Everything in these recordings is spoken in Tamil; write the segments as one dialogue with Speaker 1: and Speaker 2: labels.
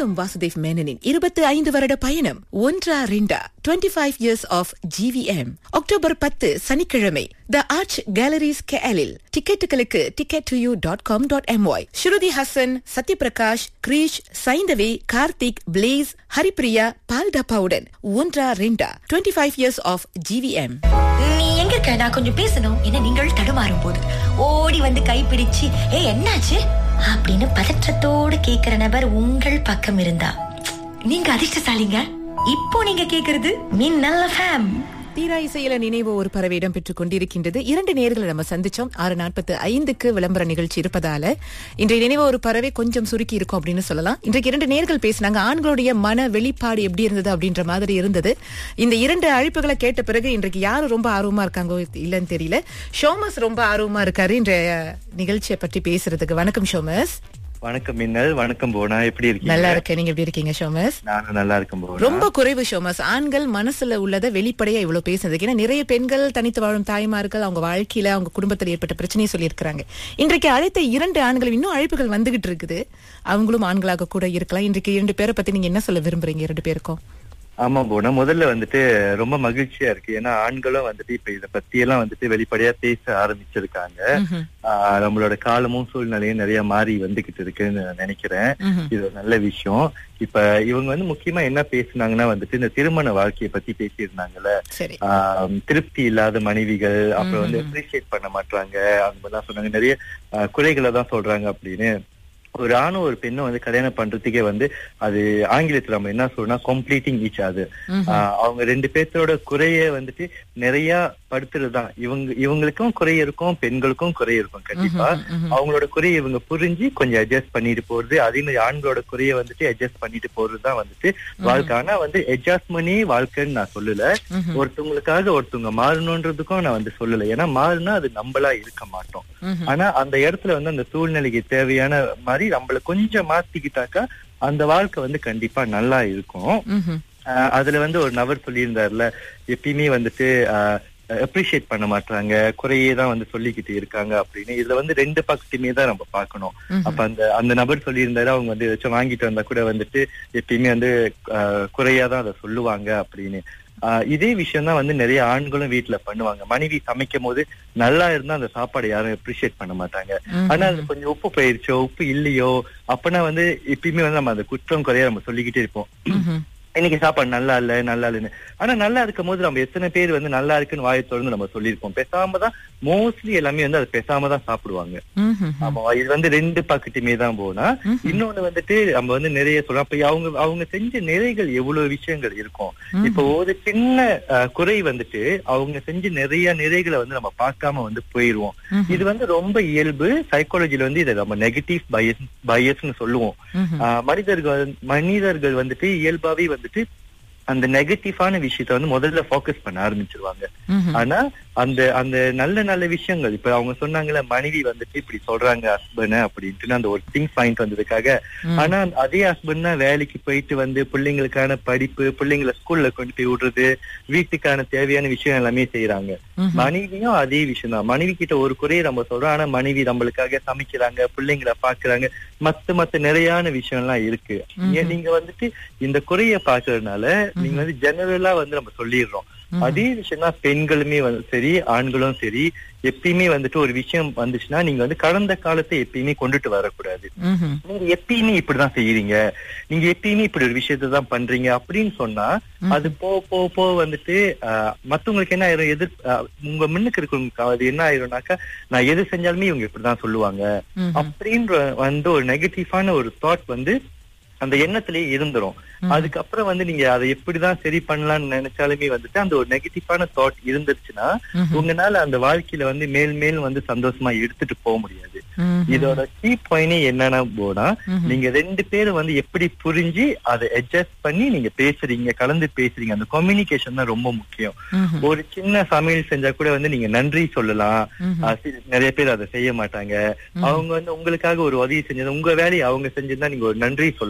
Speaker 1: கௌதம் வாசுதேவ் மேனனின் இருபத்தி ஐந்து வருட பயணம் ஒன்றா ரெண்டா twenty five years of GVM October பத்து சனிக்கிழமை த ஆர்ச் கேலரிஸ் கேலில் டிக்கெட்டுகளுக்கு ticket to you dot com dot MY Shruti Haasan Sathyaprakash Girish Saindhavi Karthik Blaze Haripriya பால்டப்பாவுடன் ஒன்றா ரெண்டா twenty five years of GVM
Speaker 2: நீ எங்க இருக்க நான் கொஞ்சம் பேசணும் என நீங்கள் தடுமாறும் போது ஓடி வந்து கைப்பிடிச்சு ஏ என்னாச்சு அப்படின்னு பதற்றத்தோடு கேக்குற நபர் உங்கள் பக்கம் இருந்தா நீங்க அதிர்ஷ்டசாலிங்க இப்போ நீங்க கேக்குறது மின்னல் ஃபேம்
Speaker 1: தீரா இசையில நினைவு ஒரு பறவை இடம் பெற்றுக் கொண்டிருக்கின்றது இரண்டு நேர்களை நம்ம சந்திச்சோம் ஆறு நாற்பத்து ஐந்துக்கு விளம்பர நிகழ்ச்சி இருப்பதால இன்றைய நினைவு ஒரு பறவை கொஞ்சம் சுருக்கி இருக்கும் அப்படின்னு சொல்லலாம் இன்றைக்கு இரண்டு நேர்கள் பேசினாங்க ஆண்களுடைய மன வெளிப்பாடு எப்படி இருந்தது அப்படின்ற மாதிரி இருந்தது இந்த இரண்டு அழைப்புகளை கேட்ட பிறகு இன்றைக்கு யாரு ரொம்ப ஆர்வமா இருக்காங்கோ இல்லன்னு தெரியல ஷோமஸ் ரொம்ப ஆர்வமா இருக்காரு இன்றைய நிகழ்ச்சியை பற்றி பேசுறதுக்கு வணக்கம் ஷோமஸ்
Speaker 3: வணக்கம் மின்னல் வணக்கம் போனா எப்படி இருக்கீங்க
Speaker 1: நல்லா இருக்கேன் நீங்க எப்படி இருக்கீங்க ஷோமஸ்
Speaker 3: நானும் நல்லா இருக்கேன் போனா
Speaker 1: ரொம்ப குறைவு ஷோமஸ் ஆண்கள் மனசுல உள்ளதை வெளிப்படையா இவ்வளவு பேசுறதுக்கு ஏன்னா நிறைய பெண்கள் தனித்து வாழும் தாய்மார்கள் அவங்க வாழ்க்கையில அவங்க குடும்பத்தில் ஏற்பட்ட பிரச்சனையை சொல்லியிருக்கிறாங்க இன்றைக்கு அழைத்த இரண்டு ஆண்கள் இன்னும் அழைப்புகள் வந்துகிட்டு இருக்குது அவங்களும் ஆண்களாக கூட இருக்கலாம் இன்றைக்கு இரண்டு பேரை பத்தி நீங்க என்ன சொல்ல விரும்புறீங்க இரண்டு பேருக்கும்
Speaker 3: ஆமா போனா முதல்ல வந்துட்டு ரொம்ப மகிழ்ச்சியா இருக்கு ஏன்னா ஆண்களும் வந்துட்டு இப்ப இத பத்தி எல்லாம் வந்துட்டு வெளிப்படையா பேச ஆரம்பிச்சிருக்காங்க
Speaker 1: ம்ஹும்.
Speaker 3: ஆஹ் நம்மளோட காலமும் சூழ்நிலையும் நிறைய மாறி வந்துகிட்டு இருக்குன்னு நான் நினைக்கிறேன்
Speaker 1: ம்ஹும்.
Speaker 3: இது ஒரு நல்ல விஷயம் இப்ப இவங்க வந்து முக்கியமா என்ன பேசுனாங்கன்னா வந்துட்டு இந்த திருமண வாழ்க்கையை பத்தி பேசியிருந்தாங்கல்ல
Speaker 1: சரி
Speaker 3: ஆஹ் திருப்தி இல்லாத மனைவிகள் அப்புறம் வந்து அப்ரிசியேட் பண்ண மாட்டாங்க அந்த மாதிரிலாம் சொன்னாங்க நிறைய ஆஹ் குறைகளை தான் சொல்றாங்க அப்படின்னு ஒரு ஆணும் ஒரு பெண்ணும் வந்து கல்யாணம் பண்றதுக்கே வந்து அது ஆங்கிலத்துல நம்ம என்ன சொல்றோம்னா கம்ப்ளீட்டிங் ஈச் அது அவங்க ரெண்டு பேர்த்தோட குறைய வந்துட்டு நிறைய படுத்துறதுதான் இவங்க இவங்களுக்கும் குறை இருக்கும் பெண்களுக்கும் குறை இருக்கும் கண்டிப்பா அவங்களோட குறையை இவங்க புரிஞ்சு கொஞ்சம் அட்ஜஸ்ட் பண்ணிட்டு போறது அதே மாதிரி ஆண்களோட குறைய வந்துட்டு அட்ஜஸ்ட் பண்ணிட்டு போறதுதான் வந்துட்டு வாழ்க்கை ஆனா வந்து அட்ஜஸ்ட்மெண்டே வாழ்க்கைன்னு நான் சொல்லல
Speaker 1: ம்ஹும்.
Speaker 3: ஒருத்தவங்களுக்காக ஒருத்தவங்க மாறணுன்றதுக்கும் நான் வந்து சொல்லல ஏன்னா மாறினா அது நம்மளா இருக்க மாட்டோம்
Speaker 1: ம்ஹும்.
Speaker 3: ஆனா அந்த இடத்துல வந்து அந்த சூழ்நிலைக்கு தேவையான மாதிரி நம்மள கொஞ்சம் மாத்திக்கிட்டாக்கா அந்த வாழ்க்கை வந்து கண்டிப்பா நல்லா இருக்கும்
Speaker 1: ம்ஹும்.
Speaker 3: ஆஹ் அதுல வந்து ஒரு நபர் சொல்லியிருந்தாருல எப்பயுமே வந்துட்டு அப்ரிஷியேட் பண்ண மாட்டாங்க குறையே தான் வந்து சொல்லிக்கிட்டு இருக்காங்க அப்படின்னு இதுல வந்து ரெண்டு பக்கத்தையுமே தான் நம்ம பார்க்கணும்
Speaker 1: ம்ஹும்.
Speaker 3: அப்ப அந்த அந்த நபர் சொல்லியிருந்தாரு அவங்க வந்து ஏதாச்சும் வாங்கிட்டு வந்தா கூட வந்துட்டு எப்பயுமே வந்து ஆஹ் குறையா தான் அதை சொல்லுவாங்க அப்படின்னு ஆஹ் இதே விஷயம் தான் வந்து நிறைய ஆண்களும் வீட்டுல பண்ணுவாங்க மனைவி சமைக்கும் போது நல்லா இருந்தா அந்த சாப்பாடு யாரும் அப்ரிஷியேட் பண்ண மாட்டாங்க ஆனா அது கொஞ்சம் உப்பு போயிருச்சோ உப்பு இல்லையோ அப்பனா வந்து எப்பயுமே வந்து நம்ம அந்த குற்றம் குறைய நம்ம சொல்லிக்கிட்டே இருப்போம்
Speaker 1: ம்ஹும்.
Speaker 3: இன்னைக்கு சாப்பாடு நல்லா இல்ல நல்லா இல்லைன்னு ஆனா நல்லா இருக்கும் போது நம்ம எத்தனை பேர் வந்து நல்லா இருக்குன்னு வாயை திறந்து நம்ம சொல்லியிருப்போம் பேசாம தான் மோஸ்ட்லி எல்லாமே வந்து அது பேசாம தான் சாப்பிடுவாங்க
Speaker 1: ம்ஹும்.
Speaker 3: ஆமா இது வந்து ரெண்டு பக்கத்துமே தான் போனா இன்னொன்னு வந்துட்டு நம்ம வந்து நிறைய சொல்றோம் அப்ப அவங்க அவங்க செஞ்ச நிறைகள் எவ்வளவு விஷயங்கள் இருக்கும் இப்போ ஒரு சின்ன அஹ், குறை வந்துட்டு அவங்க செஞ்ச நிறைய நிறைகளை வந்து நம்ம பார்க்காம வந்து போயிருவோம் இது வந்து ரொம்ப இயல்பு சைக்காலஜில வந்து இதை நம்ம நெகட்டிவ் பயஸ் பயஸ்னு சொல்லுவோம்
Speaker 1: ம்ஹும்.
Speaker 3: ஆஹ் மனிதர்கள் மனிதர்கள் வந்துட்டு இயல்பாவே வந்துட்டு அந்த நெகட்டிவான விஷயத்த வந்து முதல்ல ஃபோக்கஸ் பண்ண ஆரம்பிச்சிருவாங்க
Speaker 1: ம்ஹும்.
Speaker 3: ஆனா அந்த அந்த நல்ல நல்ல விஷயங்கள் இப்ப அவங்க சொன்னாங்கல்ல மனைவி வந்துட்டு இப்படி சொல்றாங்க ஹஸ்பண்ட் அப்படின்ட்டு அந்த ஒரு திங்ஸ் பாயிண்ட் வந்ததுக்காக ஆனா அதே ஹஸ்பண்ட் தான் வேலைக்கு போயிட்டு வந்து பிள்ளைங்களுக்கான படிப்பு பிள்ளைங்களை ஸ்கூல்ல கொண்டு போய் விடுறது வீட்டுக்கான தேவையான விஷயம் எல்லாமே செய்யறாங்க
Speaker 1: ம்ஹும்.
Speaker 3: மனைவியும் அதே விஷயம் தான் மனைவி கிட்ட ஒரு குறையை நம்ம சொல்றோம் ஆனா மனைவி நம்மளுக்காக சமைக்கிறாங்க பிள்ளைங்களை பாக்குறாங்க மத்த மத்த நிறையான விஷயம் எல்லாம் இருக்கு ஏன் நீங்க வந்துட்டு இந்த குறைய பாக்குறதுனால நீங்க வந்து ஜெனரலா வந்து நம்ம சொல்லிடுறோம் அதே விஷயம் தான் பெண்களுமே வந்து சரி ஆண்களும் சரி எப்பயுமே வந்துட்டு ஒரு விஷயம் வந்துச்சுன்னா நீங்க வந்து கடந்த காலத்தை எப்பயுமே கொண்டுட்டு வரக்கூடாது
Speaker 1: ம்ஹும்.
Speaker 3: நீங்க எப்பயுமே இப்படிதான் செய்யறீங்க நீங்க எப்பயுமே இப்படி ஒரு விஷயத்தை தான் பண்றீங்க அப்படின்னு சொன்னா அது போ போ போ வந்துட்டு ஆஹ், மத்தவங்களுக்கு என்ன ஆயிரும் எதிர் ஆஹ், உங்க முன்னுக்கு இருக்கிறவங்களுக்கு அது என்ன ஆயிரும்னாக்கா நான் எது செஞ்சாலுமே இவங்க இப்படிதான் சொல்லுவாங்க
Speaker 1: ம்ஹும்.
Speaker 3: அப்படின்ற வந்து ஒரு நெகட்டிவான ஒரு தாட் வந்து அந்த எண்ணத்திலேயே இருந்துரும் அதுக்கப்புறம் வந்து நீங்க அதை எப்படிதான் சரி பண்ணலாம்னு நினைச்சாலுமே வந்துட்டு அந்த ஒரு நெகட்டிவான தாட் இருந்துருச்சுன்னா உங்களால அந்த வாழ்க்கையில வந்து மேல் மேல் வந்து சந்தோஷமா எடுத்துட்டு போக முடியாது
Speaker 1: ம்ஹும்.
Speaker 3: இதோட கீ பாயிண்டே என்னன்னா போனா நீங்க ரெண்டு பேரும் வந்து எப்படி புரிஞ்சு அதை அட்ஜஸ்ட் பண்ணி நீங்க பேசுறீங்க கலந்து பேசுறீங்க அந்த கம்யூனிகேஷன் தான் ரொம்ப முக்கியம்
Speaker 1: ம்ஹும்.
Speaker 3: ஒரு சின்ன சமையல் செஞ்சா கூட வந்து நீங்க நன்றி சொல்லலாம் அஹ் சி- நிறைய பேர் அதை செய்ய மாட்டாங்க அவங்க வந்து உங்களுக்காக ஒரு உதவி செஞ்சது உங்க வேலையை அவங்க செஞ்சிருந்தா நீங்க ஒரு நன்றி சொல்லலாம்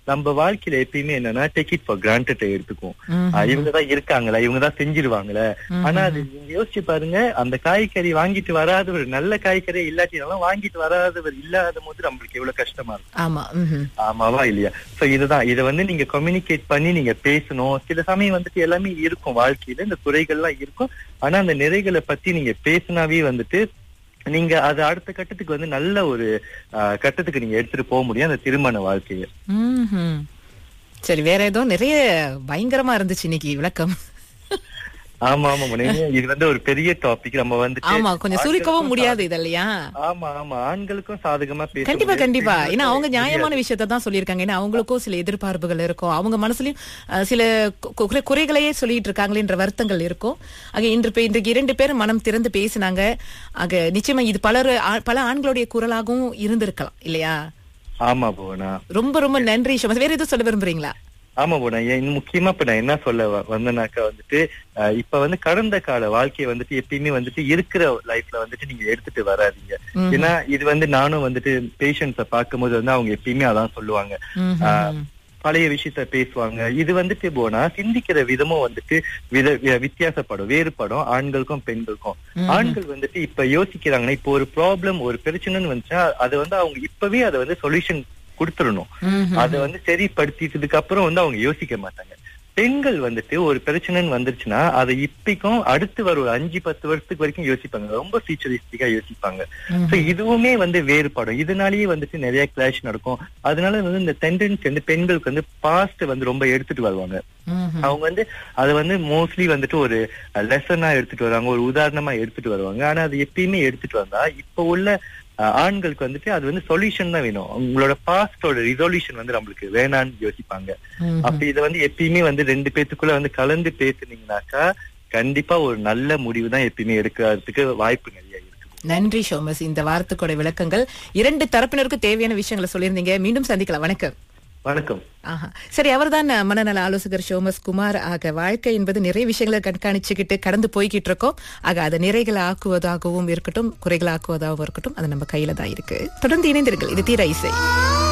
Speaker 3: நம்ம வாழ்க்கையில எப்பயுமே என்னன்னா டேக் இட் ஃபார் கிராண்டட் எடுத்துக்கும் இவங்க தான் இருக்காங்களா இவங்க தான் செஞ்சிருவாங்களே ஆனா அது நீங்க யோசிச்சு பாருங்க அந்த காய்கறி வாங்கிட்டு வராதவர் நல்ல காய்கறி இல்லாட்டினாலும் வாங்கிட்டு வராதவர் இல்லாத போது நம்மளுக்கு எவ்வளவு கஷ்டமா இருக்கும்
Speaker 1: ஆமா ம்ஹும்.
Speaker 3: ஆமாவா இல்லையா சோ இதுதான் இதை வந்து நீங்க கம்யூனிகேட் பண்ணி நீங்க பேசணும் சில சமயம் வந்துட்டு எல்லாமே இருக்கும் வாழ்க்கையில இந்த குறைகள்லாம் இருக்கும் ஆனா அந்த நிறைகளை பத்தி நீங்க பேசினாவே வந்துட்டு நீங்க அது அடுத்த கட்டத்துக்கு வந்து நல்ல ஒரு ஆஹ், கட்டத்துக்கு நீங்க எடுத்துட்டு போக முடியும் அந்த திருமண வாழ்க்கைய
Speaker 1: ம்ஹும். சரி வேற ஏதோ நிறைய பயங்கரமா இருந்துச்சு இன்னைக்கு விளக்கம்
Speaker 3: ஆமா ஆமா முனையே. இது வந்து ஒரு பெரிய டாபிக் நம்ம வந்துட்டு
Speaker 1: ஆமா கொஞ்சம் சுருக்கவும்
Speaker 3: ஆண்களுக்கும்
Speaker 1: முடியாது இது இல்லையா
Speaker 3: ஆமா ஆமா ஆண்களுக்கும் சாதகமா பேச
Speaker 1: கண்டிப்பா
Speaker 3: முடியாது.
Speaker 1: கண்டிப்பா ஏன்னா
Speaker 3: பெண்களுக்கும்
Speaker 1: அவங்க நியாயமான விஷயத்தை தான் சொல்லியிருக்காங்க ஏன்னா அவங்களுக்கும் சில எதிர்பார்ப்புகள் இருக்கும் அவங்க மனசுலயும் அஹ், சில கு- குறை- குறைகளையே சொல்லிட்டு இருக்காங்களேன்ற வருத்தங்கள் இருக்கும் ஆக இன்று இப்ப இன்றைக்கு இரண்டு பேரும் மனம் திறந்து பேசினாங்க ஆக நிச்சயமா இது பலர் ஆ- பல ஆண்களுடைய குரலாகவும் இருந்திருக்கலாம் இல்லையா
Speaker 3: ஆமா போனா
Speaker 1: ரொம்ப ரொம்ப நன்றி ஷோமஸ் வேற எதுவும் சொல்ல விரும்புறீங்களா
Speaker 3: ஆமா போனா ஏன் முக்கியமா இப்ப நான் என்ன சொல்ல வ- வந்தேனாக்கா வந்துட்டு அஹ், இப்ப வந்து கடந்த கால வாழ்க்கையை வந்துட்டு எப்பயுமே வந்துட்டு இருக்கிற லைஃப்ல வந்துட்டு நீங்க எடுத்துட்டு வராதீங்க ஏன்னா இது வந்து நானும் வந்துட்டு பேஷண்ட்ஸ பார்க்கும்போது வந்து அவங்க எப்பயுமே அதான் சொல்லுவாங்க
Speaker 1: ம்ஹும்.
Speaker 3: ஆஹ், பழைய விஷயத்த பேசுவாங்க இது வந்துட்டு போனா சிந்திக்கிற விதமும் வந்துட்டு வித வி- வித்தியாசப்படும் வேறுபடும் ஆண்களுக்கும் பெண்களுக்கும் ஆண்கள் வந்துட்டு இப்ப யோசிக்கிறாங்கன்னா இப்போ ஒரு ப்ராப்ளம் ஒரு பிரச்சனைன்னு வந்துச்சா அதை வந்து அவங்க இப்பவே அதை வந்து சொல்யூஷன் கொடுத்துடணும்
Speaker 1: ம்ஹும்.
Speaker 3: அதை வந்து சரிப்படுத்திட்டதுக்கு அப்புறம் வந்து அவங்க யோசிக்க மாட்டாங்க பெண்கள் வந்துட்டு ஒரு பிரச்சனைன்னு வந்துருச்சுன்னா அதை இப்பைக்கும் அடுத்து வர ஒரு அஞ்சு பத்து வருஷத்துக்கு வரைக்கும் யோசிப்பாங்க ரொம்ப ஃபியூச்சரிஸ்டிக்கா யோசிப்பாங்க சோ இதுவுமே வந்து வேறுபடும் இதனாலேயே வந்துட்டு நிறைய கிளாஷ் நடக்கும் அதனால வந்து இந்த டெண்டன்சி வந்து பெண்களுக்கு வந்து பாஸ்ட் வந்து ரொம்ப எடுத்துட்டு வருவாங்க
Speaker 1: ம்ஹும்.
Speaker 3: அவங்க வந்து அதை வந்து மோஸ்ட்லி வந்துட்டு ஒரு லெசனா எடுத்துட்டு வருவாங்க ஒரு உதாரணமா எடுத்துட்டு வருவாங்க ஆனா அது எப்பயுமே எடுத்துட்டு வந்தா இப்ப உள்ள அஹ், ஆண்களுக்கு வந்துட்டு அது வந்து சொல்யூஷன் தான் வேணும் உங்களோட பாஸ்டோட ரிசொல்யூஷன் வந்து நம்மளுக்கு வேணான்னு யோசிப்பாங்க
Speaker 1: ம்ஹும்.
Speaker 3: அப்ப இதை வந்து எப்பயுமே வந்து ரெண்டு பேத்துக்குள்ள வந்து கலந்து பேசுனீங்கன்னாக்கா கண்டிப்பா ஒரு நல்ல முடிவு தான் எப்பயுமே எடுக்கிறதுக்கு வாய்ப்பு நிறைய இருக்கு
Speaker 1: நன்றி ஷோமஸ் இந்த வாரத்துக்கூட விளக்கங்கள் இரண்டு தரப்பினருக்கும் தேவையான விஷயங்களை சொல்லியிருந்தீங்க மீண்டும் சந்திக்கலாம் வணக்கம்
Speaker 3: வணக்கம்
Speaker 1: ஆஹா சரி அவர்தான் மனநல ஆலோசகர் ஷோமஸ் குமார் ஆக வாழ்க்கை என்பது நிறைய விஷயங்களை கண்காணிச்சுக்கிட்டு கடந்து போய்கிட்டு இருக்கோம் ஆக அதை நிறைகளை ஆக்குவதாகவும் இருக்கட்டும் குறைகளை ஆக்குவதாகவும் இருக்கட்டும் அது நம்ம கையில தான் இருக்கு தொடர்ந்து இணைந்திருங்கள் இது தீர இசை